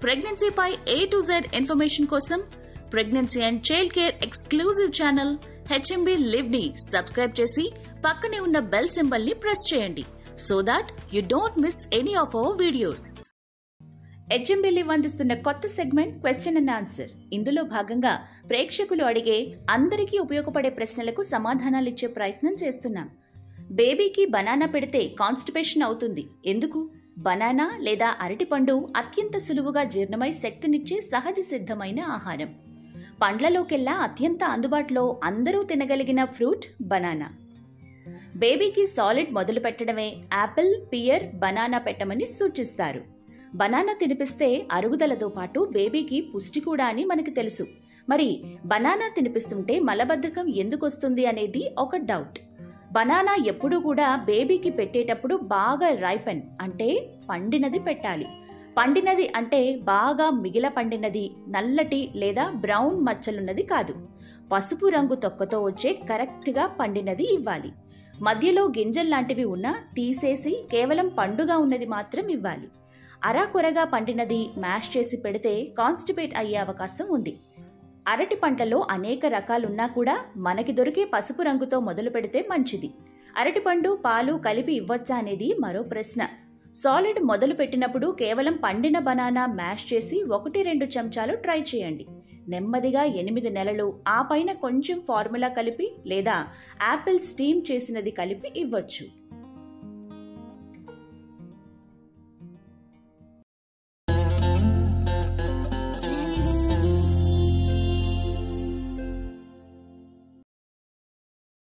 ప్రెగ్నెన్సీపై A to Z information కోసం pregnancy and child care exclusive channel HMB live ని subscribe చేసి పక్కనే ఉన్న బెల్ సింబల్ ని ప్రెస్ చేయండి so that you don't miss any of our videos HMB live అందిస్తున్న కొత్త సెగ్మెంట్ క్వశ్చన్ అండ్ ఆన్సర్ ఇందులో భాగంగా ప్రేక్షకులు అడిగే అందరికీ ఉపయోగపడే ప్రశ్నలకు సమాధానాలు ఇచ్చే ప్రయత్నం చేస్తున్నాం బేబీకి బనానా పెడితే కాన్స్టిపేషన్ అవుతుంది ఎందుకు బనానా లేదా అరటిపండు అత్యంత సులువుగా జీర్ణమై శక్తినిచ్చే సహజ సిద్ధమైన ఆహారం పండ్లలోకెల్లా అత్యంత అందుబాటులో అందరూ తినగలిగిన ఫ్రూట్ బనానా బేబీకి సాలిడ్ మొదలు పెట్టడమే యాపిల్ పియర్ బనానా పెట్టమని సూచిస్తారు బనానా తినిపిస్తే అరుగుదలతో పాటు బేబీకి పుష్టి కూడా అని మనకు తెలుసు మరి బనానా తినిపిస్తుంటే మలబద్ధకం ఎందుకు వస్తుంది అనేది ఒక డౌట్ బనానా ఎప్పుడూ కూడా బేబీకి పెట్టేటప్పుడు బాగా రైపన్ అంటే పండినది పెట్టాలి పండినది అంటే బాగా మిగిల పండినది నల్లటి లేదా బ్రౌన్ మచ్చలున్నది కాదు పసుపు రంగు తొక్కతో వచ్చే కరెక్ట్గా పండినది ఇవ్వాలి మధ్యలో గింజల్లాంటివి ఉన్నా తీసేసి కేవలం పండుగా ఉన్నది మాత్రం ఇవ్వాలి అరాకొరగా పండినది మ్యాష్ చేసి పెడితే కాన్స్టిపేట్ అయ్యే అవకాశం ఉంది అరటి పంటలో అనేక రకాలున్నా కూడా మనకి దొరికే పసుపు రంగుతో మొదలు పెడితే మంచిది అరటిపండు పాలు కలిపి ఇవ్వచ్చా అనేది మరో ప్రశ్న సాలిడ్ మొదలు పెట్టినప్పుడు కేవలం పండిన బనానా మ్యాష్ చేసి ఒకటి రెండు చెంచాలు ట్రై చేయండి నెమ్మదిగా ఎనిమిది నెలలు ఆ పైన కొంచెం ఫార్ములా కలిపి లేదా యాపిల్ స్టీమ్ చేసినది కలిపి ఇవ్వచ్చు